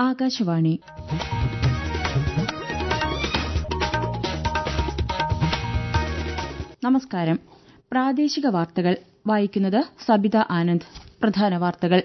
ആകാശവാണി നമസ്കാരം പ്രാദേശിക വാർത്തകൾ വായിക്കുന്നത് സബിത ആനന്ദ് പ്രധാന വാർത്തകൾ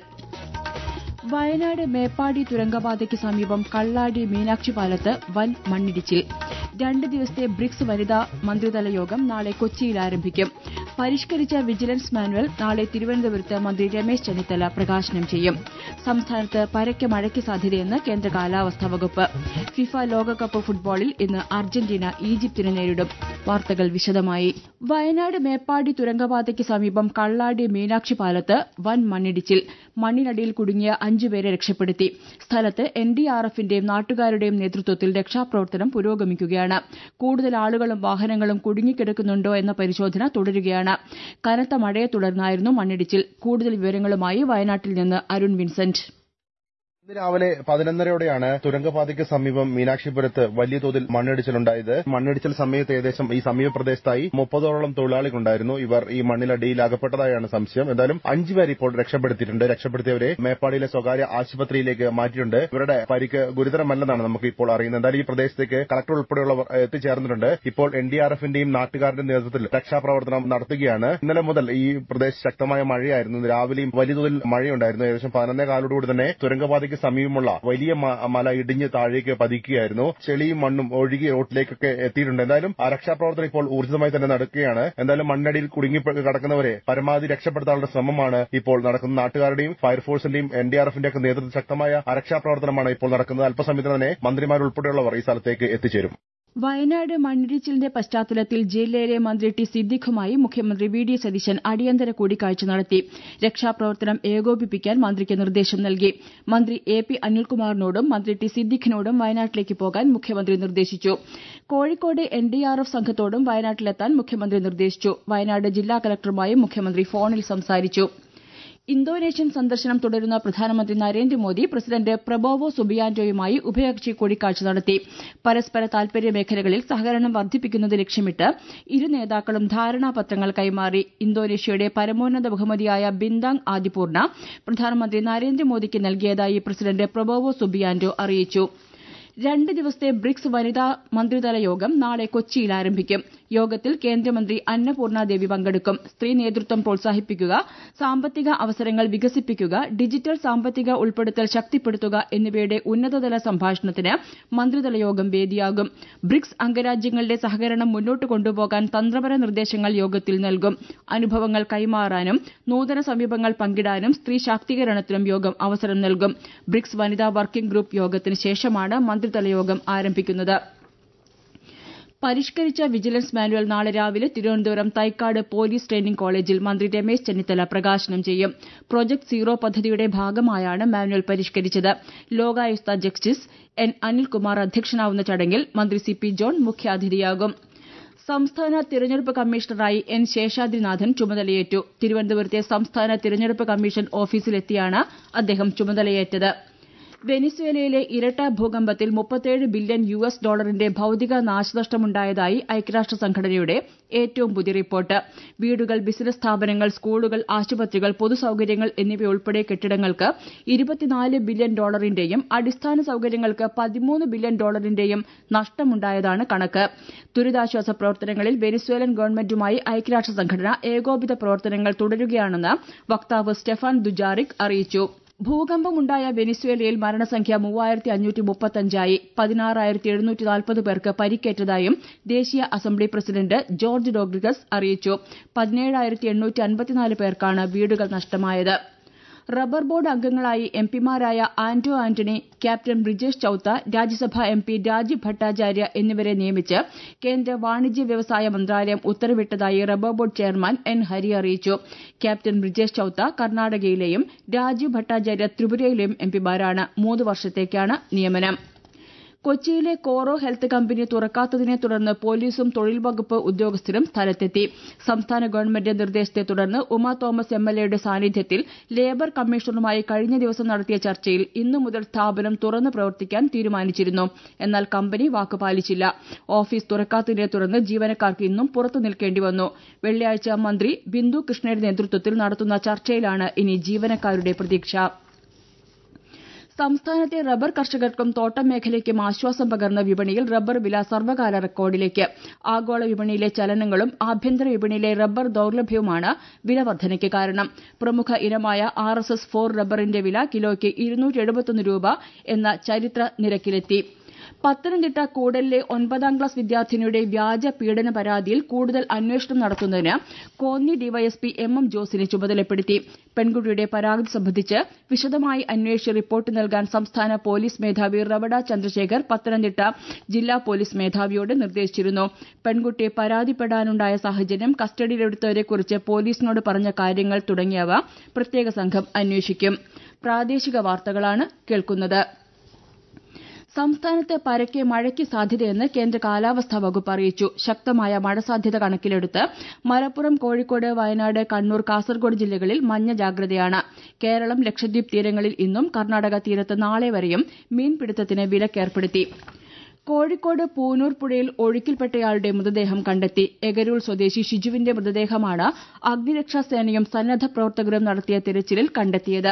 വയനാട് മേപ്പാടി തുരങ്കപാതയ്ക്ക് സമീപം കള്ളാടി മീനാക്ഷി പാലത്ത് വൻ മണ്ണിടിച്ചിൽ രണ്ട് ദിവസത്തെ ബ്രിക്സ് വനിതാ മന്ത്രിതല യോഗം നാളെ കൊച്ചിയിൽ ആരംഭിക്കും പരിഷ്കരിച്ച വിജിലൻസ് മാനുവൽ നാളെ തിരുവനന്തപുരത്ത് മന്ത്രി രമേശ് ചെന്നിത്തല പ്രകാശനം ചെയ്യും സംസ്ഥാനത്ത് പരക്കെ മഴയ്ക്ക് സാധ്യതയെന്ന് കേന്ദ്ര കാലാവസ്ഥാ വകുപ്പ് ഫിഫ ലോകകപ്പ് ഫുട്ബോളിൽ ഇന്ന് അർജന്റീന ഈജിപ്തിനെ നേരിടും വാർത്തകൾ വിശദമായി വയനാട് മേപ്പാടി തുരങ്കപാതയ്ക്ക് സമീപം കള്ളാടി മീനാക്ഷി പാലത്ത് വൻ മണ്ണിടിച്ചിൽ മണ്ണിനടിയിൽ കുടുങ്ങിയ അഞ്ചുപേരെ രക്ഷപ്പെടുത്തി സ്ഥലത്ത് എൻഡിആർഎഫിന്റെയും നാട്ടുകാരുടെയും നേതൃത്വത്തിൽ രക്ഷാപ്രവർത്തനം പുരോഗമിക്കുകയാണ് കൂടുതൽ ആളുകളും വാഹനങ്ങളും കുടുങ്ങിക്കിടക്കുന്നുണ്ടോ എന്ന പരിശോധന തുടരുകയാണ് കനത്ത മഴയെ തുടർന്നായിരുന്നു മണ്ണിടിച്ചിൽ കൂടുതൽ വിവരങ്ങളുമായി വയനാട്ടിൽ നിന്ന് അരുൺ വിൻസെന്റ് ഇന്ന് രാവിലെ പതിനൊന്നരയോടെയാണ് തുരങ്കപാതയ്ക്ക് സമീപം മീനാക്ഷിപുരത്ത് വലിയ തോതിൽ മണ്ണിടിച്ചിലുണ്ടായത് മണ്ണിടിച്ചിൽ സമയത്ത് ഏകദേശം ഈ സമീപ പ്രദേശത്തായി മുപ്പതോളം തൊഴിലാളികളുണ്ടായിരുന്നു ഇവർ ഈ മണ്ണിലടിയിൽ അകപ്പെട്ടതായാണ് സംശയം എന്തായാലും അഞ്ചുപേർ ഇപ്പോൾ രക്ഷപ്പെടുത്തിയിട്ടുണ്ട് രക്ഷപ്പെടുത്തിയവരെ മേപ്പാടിയിലെ സ്വകാര്യ ആശുപത്രിയിലേക്ക് മാറ്റിയിട്ടുണ്ട് ഇവരുടെ പരിക്ക് ഗുരുതരമല്ലെന്നാണ് നമുക്ക് ഇപ്പോൾ അറിയുന്നത് എന്തായാലും ഈ പ്രദേശത്തേക്ക് കളക്ടർ ഉൾപ്പെടെയുള്ളവർ എത്തിച്ചേർന്നിട്ടുണ്ട് ഇപ്പോൾ എൻ ഡി ആർ എഫിന്റെയും നാട്ടുകാരുടെയും നേതൃത്വത്തിൽ രക്ഷാപ്രവർത്തനം നടത്തുകയാണ് ഇന്നലെ മുതൽ ഈ പ്രദേശത്ത് ശക്തമായ മഴയായിരുന്നു രാവിലെയും വലിയ തോതിൽ മഴയുണ്ടായിരുന്നു ഏകദേശം പതിനൊന്നേ കാലോടുകൂടി തന്നെ തുരങ്കപാതയ്ക്ക് സമീപമുള്ള വലിയ മല ഇടിഞ്ഞ് താഴേക്ക് പതിക്കുകയായിരുന്നു ചെളിയും മണ്ണും ഒഴുകി റോട്ടിലേക്കൊക്കെ എത്തിയിട്ടുണ്ട് എന്തായാലും രക്ഷാപ്രവർത്തനം ഇപ്പോൾ ഊർജിതമായി തന്നെ നടക്കുകയാണ് എന്തായാലും മണ്ണടിയിൽ കുടുങ്ങി കിടക്കുന്നവരെ പരമാവധി രക്ഷപ്പെടുത്താനുള്ള ശ്രമമാണ് ഇപ്പോൾ നടക്കുന്നത് നാട്ടുകാരുടെയും ഫയർഫോഴ്സിന്റെയും എൻ ഡി ആർ എഫിന്റെ ഒക്കെ നേതൃത്വത്തിൽ ശക്തമായ രക്ഷാപ്രവർത്തനമാണ് ഇപ്പോൾ നടക്കുന്നത് അല്പസമയത്ത് തന്നെ മന്ത്രിമാരുൾപ്പെടെയുള്ളവർ ഈ സ്ഥലത്തേക്ക് എത്തിച്ചേരും വയനാട് മണ്ണിടിച്ചിലിന്റെ പശ്ചാത്തലത്തിൽ ജില്ലയിലെ മന്ത്രി ടി സിദ്ദിഖുമായി മുഖ്യമന്ത്രി വി ഡി സതീശൻ അടിയന്തര കൂടിക്കാഴ്ച നടത്തി രക്ഷാപ്രവർത്തനം ഏകോപിപ്പിക്കാൻ മന്ത്രിക്ക് നിർദ്ദേശം നൽകി മന്ത്രി എ പി അനിൽകുമാറിനോടും മന്ത്രി ടി സിദ്ദിഖിനോടും വയനാട്ടിലേക്ക് പോകാൻ മുഖ്യമന്ത്രി നിർദ്ദേശിച്ചു Kozhikode N D R F സംഘത്തോടും വയനാട്ടിലെത്താൻ മുഖ്യമന്ത്രി നിർദ്ദേശിച്ചു വയനാട് ജില്ലാ കലക്ടറുമായും മുഖ്യമന്ത്രി ഫോണിൽ സംസാരിച്ചു ഇന്തോനേഷ്യൻ സന്ദർശനം തുടരുന്ന പ്രധാനമന്ത്രി നരേന്ദ്രമോദി പ്രസിഡന്റ് പ്രബോവോ സുബിയാന്റോയുമായി ഉഭയകക്ഷി കൂടിക്കാഴ്ച നടത്തി പരസ്പര താൽപര്യ മേഖലകളിൽ സഹകരണം വർദ്ധിപ്പിക്കുന്നത് ലക്ഷ്യമിട്ട് ഇരു നേതാക്കളും ധാരണാപത്രങ്ങൾ കൈമാറി ഇന്തോനേഷ്യയുടെ പരമോന്നത ബഹുമതിയായ ബിന്ദാങ് ആദിപൂർണ പ്രധാനമന്ത്രി നരേന്ദ്രമോദിക്ക് നൽകിയതായി പ്രസിഡന്റ് പ്രബോവോ സുബിയാന്റോ അറിയിച്ചു രണ്ട് ദിവസത്തെ ബ്രിക്സ് വനിതാ മന്ത്രിതല യോഗം നാളെ കൊച്ചിയിൽ ആരംഭിക്കും യോഗത്തിൽ കേന്ദ്രമന്ത്രി അന്നപൂർണ ദേവി പങ്കെടുക്കും സ്ത്രീ നേതൃത്വം പ്രോത്സാഹിപ്പിക്കുക സാമ്പത്തിക അവസരങ്ങൾ വികസിപ്പിക്കുക ഡിജിറ്റൽ സാമ്പത്തിക ഉൾപ്പെടുത്തൽ ശക്തിപ്പെടുത്തുക എന്നിവയുടെ ഉന്നതതല സംഭാഷണത്തിന് മന്ത്രിതല യോഗം വേദിയാകും ബ്രിക്സ് അംഗരാജ്യങ്ങളുടെ സഹകരണം മുന്നോട്ട് കൊണ്ടുപോകാൻ തന്ത്രപര നിർദ്ദേശങ്ങൾ യോഗത്തിൽ നൽകും അനുഭവങ്ങൾ കൈമാറാനും നൂതന സമീപങ്ങൾ പങ്കിടാനും സ്ത്രീ ശാക്തീകരണത്തിനും യോഗം അവസരം നൽകും ബ്രിക്സ് വനിതാ വർക്കിംഗ് ഗ്രൂപ്പ് യോഗത്തിന് ശേഷമാണ് മന്ത്രിതല യോഗം ആരംഭിക്കുന്നത് പരിഷ്കരിച്ച വിജിലൻസ് മാനുവൽ നാളെ രാവിലെ തിരുവനന്തപുരം തൈക്കാട് പോലീസ് ട്രെയിനിംഗ് കോളേജിൽ മന്ത്രി രമേശ് ചെന്നിത്തല പ്രകാശനം ചെയ്യും പ്രൊജക്ട് സീറോ പദ്ധതിയുടെ ഭാഗമായാണ് മാനുവൽ പരിഷ്കരിച്ചത് ലോകായുക്ത ജസ്റ്റിസ് എൻ അനിൽകുമാർ അധ്യക്ഷനാവുന്ന ചടങ്ങിൽ മന്ത്രി സി പി ജോൺ മുഖ്യാതിഥിയാകും സംസ്ഥാന തിരഞ്ഞെടുപ്പ് കമ്മീഷണറായി എൻ ശേഷാദ്രിനാഥൻ ചുമതലയേറ്റു തിരുവനന്തപുരത്തെ സംസ്ഥാന തിരഞ്ഞെടുപ്പ് കമ്മീഷൻ ഓഫീസിലെത്തിയാണ് അദ്ദേഹം ചുമതലയേറ്റത് വെനിസ്വേലയിലെ ഇരട്ട ഭൂകമ്പത്തിൽ മുപ്പത്തേഴ് ബില്യൺ യു എസ് ഡോളറിന്റെ ഭൌതിക നാശനഷ്ടമുണ്ടായതായി ഐക്യരാഷ്ട്ര സംഘടനയുടെ ഏറ്റവും പുതിയ റിപ്പോർട്ട് വീടുകൾ ബിസിനസ് സ്ഥാപനങ്ങൾ സ്കൂളുകൾ ആശുപത്രികൾ പൊതുസൌകര്യങ്ങൾ എന്നിവയുൾപ്പെടെ കെട്ടിടങ്ങൾക്ക് ഇരുപത്തിനാല് ബില്യൺ ഡോളറിന്റെയും അടിസ്ഥാന സൌകര്യങ്ങൾക്ക് പതിമൂന്ന് ബില്യൺ ഡോളറിന്റെയും നഷ്ടമുണ്ടായതാണ് കണക്ക് ദുരിതാശ്വാസ പ്രവർത്തനങ്ങളിൽ വെനിസ്വേലൻ ഗവൺമെന്റുമായി ഐക്യരാഷ്ട്ര സംഘടന ഏകോപിത പ്രവർത്തനങ്ങൾ തുടരുകയാണെന്ന് വക്താവ് സ്റ്റെഫാൻ ദുജാറിക് അറിയിച്ചു ഭൂകമ്പമുണ്ടായ വെനിസ്വേലയിൽ മരണസംഖ്യ മൂവായിരത്തി അഞ്ഞൂറ്റി മുപ്പത്തഞ്ചായി പതിനാറായിരത്തി എഴുന്നൂറ്റി നാൽപ്പത് പേർക്ക് പരിക്കേറ്റതായും ദേശീയ അസംബ്ലി പ്രസിഡന്റ് ജോർജ് ഡോഗ്രിഗസ് അറിയിച്ചു പതിനേഴായിരത്തി എണ്ണൂറ്റി അൻപത്തിനാല് പേർക്കാണ് വീടുകൾ നഷ്ടമായത് റബ്ബർ ബോർഡ് അംഗങ്ങളായി എംപിമാരായ Anto Antony captain Brijesh Chowta Rajya Sabha M P Rajeev Bhattacharya എന്നിവരെ നിയമിച്ച് കേന്ദ്ര വാണിജ്യ വ്യവസായ മന്ത്രാലയം ഉത്തരവിട്ടതായി rubber board chairman N Hari അറിയിച്ചു ക്യാപ്റ്റൻ ബ്രിജേഷ് ചൌത്ത കർണാടകയിലെയും രാജീവ് ഭട്ടാചാര്യ ത്രിപുരയിലെയും എംപിമാരാണ് മൂന്ന് വർഷത്തേക്കാണ് നിയമനം കൊച്ചിയിലെ കോറോ ഹെൽത്ത് കമ്പനി തുറക്കാത്തതിനെ തുടർന്ന് പോലീസും തൊഴിൽ വകുപ്പ് ഉദ്യോഗസ്ഥരും സ്ഥലത്തെത്തി സംസ്ഥാന ഗവൺമെന്റ് നിർദ്ദേശത്തെ തുടർന്ന് ഉമാ തോമസ് എംഎൽഎയുടെ സാന്നിധ്യത്തിൽ ലേബർ കമ്മീഷണറുമായി കഴിഞ്ഞ ദിവസം നടത്തിയ ചർച്ചയിൽ ഇന്നു മുതൽ സ്ഥാപനം തുറന്ന് പ്രവർത്തിക്കാൻ തീരുമാനിച്ചിരുന്നു എന്നാൽ കമ്പനി വാക്കുപാലിച്ചില്ല ഓഫീസ് തുറക്കാത്തതിനെ തുടർന്ന് ജീവനക്കാർക്ക് ഇന്നും പുറത്തു നിൽക്കേണ്ടി വന്നു വെള്ളിയാഴ്ച മന്ത്രി ബിന്ദു കൃഷ്ണയുടെ നേതൃത്വത്തിൽ നടത്തുന്ന ചർച്ചയിലാണ് ഇനി ജീവനക്കാരുടെ പ്രതീക്ഷ സംസ്ഥാനത്തെ റബ്ബർ കർഷകർക്കും തോട്ടം മേഖലയ്ക്കും ആശ്വാസം പകർന്ന വിപണിയിൽ റബ്ബർ വില സർവകാല റെക്കോർഡിലേക്ക് ആഗോള വിപണിയിലെ ചലനങ്ങളും ആഭ്യന്തര വിപണിയിലെ റബ്ബർ ദൌർലഭ്യവുമാണ് വില വർധനയ്ക്ക് കാരണം പ്രമുഖ ഇനമായ ആർ എസ് എസ് ഫോർ റബ്ബറിന്റെ വില കിലോയ്ക്ക് ഇരുന്നൂറ്റി രൂപ എന്ന ചരിത്ര നിരക്കിലെത്തി പത്തനംതിട്ട കൂടലിലെ ഒൻപതാം ക്ലാസ് വിദ്യാർത്ഥിനിയുടെ വ്യാജ പീഡന പരാതിയിൽ കൂടുതൽ അന്വേഷണം നടത്തുന്നതിന് കോന്നി ഡിവൈഎസ്പി എം എം ജോസിനെ ചുമതലപ്പെടുത്തി പെൺകുട്ടിയുടെ പരാതി സംബന്ധിച്ച് വിശദമായി അന്വേഷിച്ച് റിപ്പോർട്ട് നൽകാൻ സംസ്ഥാന പോലീസ് മേധാവി റവഡ ചന്ദ്രശേഖർ പത്തനംതിട്ട ജില്ലാ പോലീസ് മേധാവിയോട് നിർദ്ദേശിച്ചിരുന്നു പെൺകുട്ടി പരാതിപ്പെടാനുണ്ടായ സാഹചര്യം കസ്റ്റഡിയിലെടുത്തവരെക്കുറിച്ച് പോലീസിനോട് പറഞ്ഞ കാര്യങ്ങൾ തുടങ്ങിയവ പ്രത്യേക സംഘം അന്വേഷിക്കും പ്രാദേശിക വാർത്തകളാണ് കേൾക്കുന്നത് സംസ്ഥാനത്ത് പരക്കെ മഴയ്ക്ക് സാധ്യതയെന്ന് കേന്ദ്ര കാലാവസ്ഥാ വകുപ്പ് അറിയിച്ചു ശക്തമായ മഴ സാധ്യത കണക്കിലെടുത്ത് മലപ്പുറം കോഴിക്കോട് വയനാട് കണ്ണൂർ കാസർഗോഡ് ജില്ലകളിൽ മഞ്ഞ ജാഗ്രതയാണ് കേരളം ലക്ഷദ്വീപ് തീരങ്ങളിൽ ഇന്നും കർണാടക തീരത്ത് നാളെ വരെയും മീൻപിടുത്തത്തിന് വിലക്കേർപ്പെടുത്തി കോഴിക്കോട് പൂനൂർ പുഴയിൽ ഒഴുക്കിൽപ്പെട്ടയാളുടെ മൃതദേഹം കണ്ടെത്തി എഗരൂൾ സ്വദേശി ഷിജുവിന്റെ മൃതദേഹമാണ് അഗ്നിരക്ഷാസേനയും സന്നദ്ധ പ്രവർത്തകരും നടത്തിയ തിരച്ചിലിൽ കണ്ടെത്തിയത്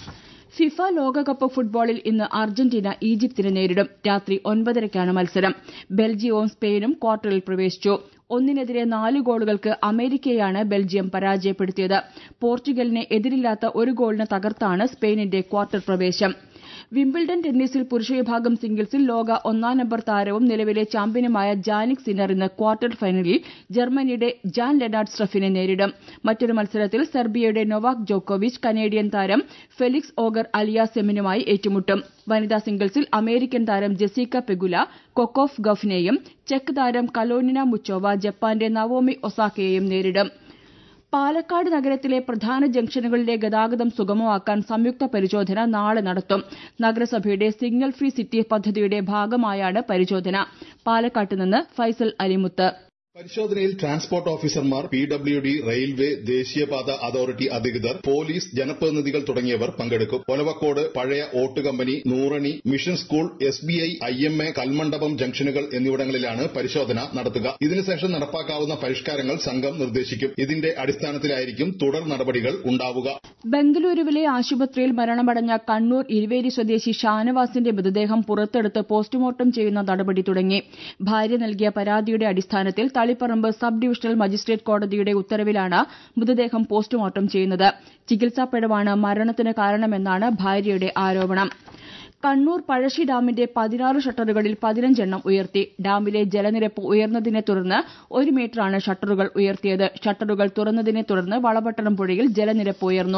ഫിഫ ലോകകപ്പ് ഫുട്ബോളിൽ ഇന്ന് അർജന്റീന ഈജിപ്തിനെ നേരിടും രാത്രി ഒൻപതരയ്ക്കാണ് മത്സരം ബെൽജിയവും സ്പെയിനും ക്വാർട്ടറിൽ പ്രവേശിച്ചു ഒന്നിനെതിരെ നാല് ഗോളുകൾക്ക് അമേരിക്കയെയാണ് ബെൽജിയം പരാജയപ്പെടുത്തിയത് പോർച്ചുഗലിനെ എതിരില്ലാത്ത ഒരു ഗോളിന് തകർത്താണ് സ്പെയിനിന്റെ ക്വാർട്ടർ പ്രവേശം വിംബിൾഡൺ ടെന്നീസിൽ പുരുഷവിഭാഗം സിംഗിൾസിൽ ലോക ഒന്നാം നമ്പർ താരവും നിലവിലെ ചാമ്പ്യനുമായ ജാനിക് സിന്നർ ഇന്ന് ക്വാർട്ടർ ഫൈനലിൽ ജർമ്മനിയുടെ ജാൻ ലെനാർഡ് സ്ട്രഫിനെ നേരിടും മറ്റൊരു മത്സരത്തിൽ സെർബിയയുടെ നൊവാക് ജോക്കോവിച്ച് കനേഡിയൻ താരം ഫെലിക്സ് ഓഗർ അലിയാസെമിനുമായി ഏറ്റുമുട്ടും വനിതാ സിംഗിൾസിൽ അമേരിക്കൻ താരം ജെസിക്ക പെഗുല കൊക്കോഫ് ഗഫിനെയും ചെക്ക് താരം കലോനിന മുച്ചോവ ജപ്പാന്റെ നവോമി ഒസാക്കയെയും നേരിടും പാലക്കാട് നഗരത്തിലെ പ്രധാന ജംഗ്ഷനുകളിലെ ഗതാഗതം സുഗമമാക്കാൻ സംയുക്ത പരിശോധന നാളെ നടത്തും നഗരസഭയുടെ സിഗ്നൽ ഫ്രീ സിറ്റി പദ്ധതിയുടെ ഭാഗമായാണ് പരിശോധന പാലക്കാട്ട് നിന്ന് ഫൈസൽ അലിമുത്ത് പരിശോധനയിൽ ട്രാൻസ്പോർട്ട് ഓഫീസർമാർ പി ഡബ്ല്യു ഡി റെയിൽവേ ദേശീയപാത അതോറിറ്റി അധികൃതർ പോലീസ് ജനപ്രതിനിധികൾ തുടങ്ങിയവർ പങ്കെടുക്കും ഒലവക്കോട് പഴയ ഓട്ട് company Nurani mission school S B I I M A Kalmandapam ജംഗ്ഷനുകൾ എന്നിവിടങ്ങളിലാണ് പരിശോധന നടത്തുക ഇതിനുശേഷം നടപ്പാക്കാവുന്ന പരിഷ്കാരങ്ങൾ സംഘം നിർദ്ദേശിക്കും ഇതിന്റെ അടിസ്ഥാനത്തിലായിരിക്കും തുടർ നടപടികൾ ഉണ്ടാവുക ബംഗളൂരുവിലെ ആശുപത്രിയിൽ മരണമടഞ്ഞ കണ്ണൂർ ഇരുവേരി സ്വദേശി ഷാനവാസിന്റെ മൃതദേഹം പുറത്തെടുത്ത് പോസ്റ്റ്മോർട്ടം ചെയ്യുന്ന നടപടി തുടങ്ങി ഭാര്യ നൽകിയ പരാതിയുടെ അടിസ്ഥാനത്തിൽ തളിപ്പറമ്പ് സബ് ഡിവിഷണൽ മജിസ്ട്രേറ്റ് കോടതിയുടെ ഉത്തരവിലാണ് മൃതദേഹം പോസ്റ്റ്മോർട്ടം ചെയ്യുന്നത് ചികിത്സാപ്പിഴവാണ് മരണത്തിന് കാരണമെന്നാണ് ഭാര്യയുടെ ആരോപണം കണ്ണൂർ പഴശ്ശി ഡാമിന്റെ പതിനാറ് ഷട്ടറുകളിൽ പതിനഞ്ചെണ്ണം ഉയർത്തി ഡാമിലെ ജലനിരപ്പ് ഉയർന്നതിനെ തുടർന്ന് ഒരു മീറ്ററാണ് ഷട്ടറുകൾ ഉയർത്തിയത് ഷട്ടറുകൾ തുറന്നതിനെ തുടർന്ന് വളപട്ടണം പുഴയിൽ ജലനിരപ്പ് ഉയർന്നു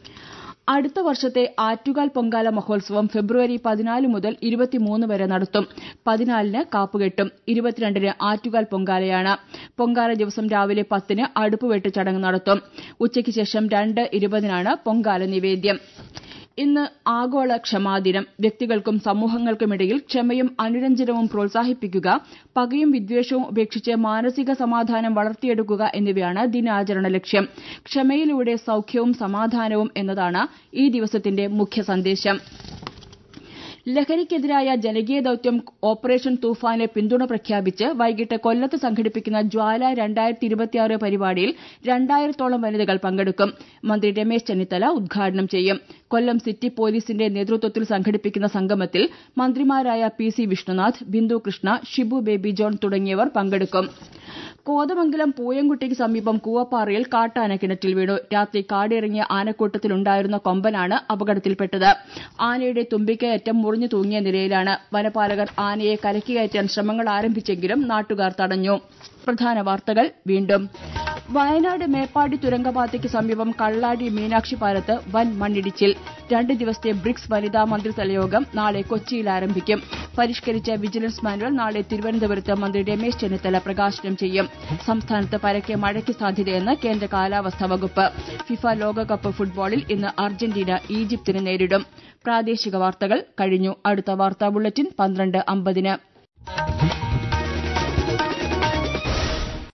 അടുത്ത വർഷത്തെ ആറ്റുകാൽ പൊങ്കാല മഹോത്സവം ഫെബ്രുവരി പതിനാല് മുതൽ ഇരുപത്തിമൂന്ന് വരെ നടത്തും പതിനാലിന് കാപ്പുകെട്ടും ഇരുപത്തിരണ്ടിന് ആറ്റുകാൽ പൊങ്കാലയാണ് പൊങ്കാല ദിവസം രാവിലെ പത്തിന് അടുപ്പുവെട്ട് ചടങ്ങ് നടത്തും ഉച്ചയ്ക്ക് ശേഷം രണ്ട് ഇരുപതിനാണ് പൊങ്കാല നിവേദ്യം ഇന്ന് ആഗോള ക്ഷമാദിനം വ്യക്തികൾക്കും സമൂഹങ്ങൾക്കുമിടയിൽ ക്ഷമയും അനുരഞ്ജനവും പ്രോത്സാഹിപ്പിക്കുക പകയും വിദ്വേഷവും ഉപേക്ഷിച്ച് മാനസിക സമാധാനം വളർത്തിയെടുക്കുക എന്നിവയാണ് ദിനാചരണ ലക്ഷ്യം ക്ഷമയിലൂടെ സൌഖ്യവും സമാധാനവും എന്നതാണ് ഈ ദിവസത്തിന്റെ മുഖ്യ സന്ദേശം ലഹരിക്കെതിരായ ജനകീയ ദൌത്യം ഓപ്പറേഷൻ തൂഫാന് പിന്തുണ പ്രഖ്യാപിച്ച് വൈകിട്ട് കൊല്ലത്ത് സംഘടിപ്പിക്കുന്ന ജ്വാല രണ്ടായിരത്തി ഇരുപത്തിയാറ് പരിപാടിയിൽ രണ്ടായിരത്തോളം വനിതകൾ പങ്കെടുക്കും മന്ത്രി രമേശ് ചെന്നിത്തല ഉദ്ഘാടനം ചെയ്യും കൊല്ലം സിറ്റി പോലീസിന്റെ നേതൃത്വത്തിൽ സംഘടിപ്പിക്കുന്ന സംഗമത്തിൽ മന്ത്രിമാരായ പി സി വിഷ്ണുനാഥ് ബിന്ദു കൃഷ്ണ ഷിബു ബേബി ജോൺ തുടങ്ങിയവർ പങ്കെടുക്കും കോതമംഗലം പൂയംകുട്ടിക്ക് സമീപം കൂവപ്പാറയിൽ കാട്ടാന കിണറ്റിൽ വീണു രാത്രി കാടിറങ്ങിയ ആനക്കൂട്ടത്തിലുണ്ടായിരുന്ന കൊമ്പനാണ് അപകടത്തിൽപ്പെട്ടത് ആനയുടെ തുമ്പിക്കയറ്റം മുറിഞ്ഞു തൂങ്ങിയ നിലയിലാണ് വനപാലകർ ആനയെ കരയ്ക്ക് കയറ്റാൻ ശ്രമങ്ങൾ ആരംഭിച്ചെങ്കിലും നാട്ടുകാർ തടഞ്ഞു പ്രധാന വാർത്തകൾ വീണ്ടും വയനാട് മേപ്പാടി തുരങ്കപാതയ്ക്ക് സമീപം കള്ളാടി മീനാക്ഷി പാലത്ത് വൻ മണ്ണിടിച്ചിൽ രണ്ട് ദിവസത്തെ ബ്രിക്സ് വനിതാ മന്ത്രിതല യോഗം നാളെ കൊച്ചിയിൽ ആരംഭിക്കും പരിഷ്കരിച്ച വിജിലൻസ് മാനുവൽ നാളെ തിരുവനന്തപുരത്ത് മന്ത്രി രമേശ് ചെന്നിത്തല പ്രകാശനം ചെയ്യും സംസ്ഥാനത്ത് പരക്കെ മഴയ്ക്ക് സാധ്യതയെന്ന് കേന്ദ്ര കാലാവസ്ഥാ വകുപ്പ് ഫിഫ ലോകകപ്പ് ഫുട്ബോളിൽ ഇന്ന് അർജന്റീന ഈജിപ്തിനെ നേരിടും പ്രാദേശിക വാർത്തകൾ കഴിഞ്ഞു അടുത്ത വാർത്താ ബുള്ളറ്റിൻ പന്ത്രണ്ട് അമ്പതിന്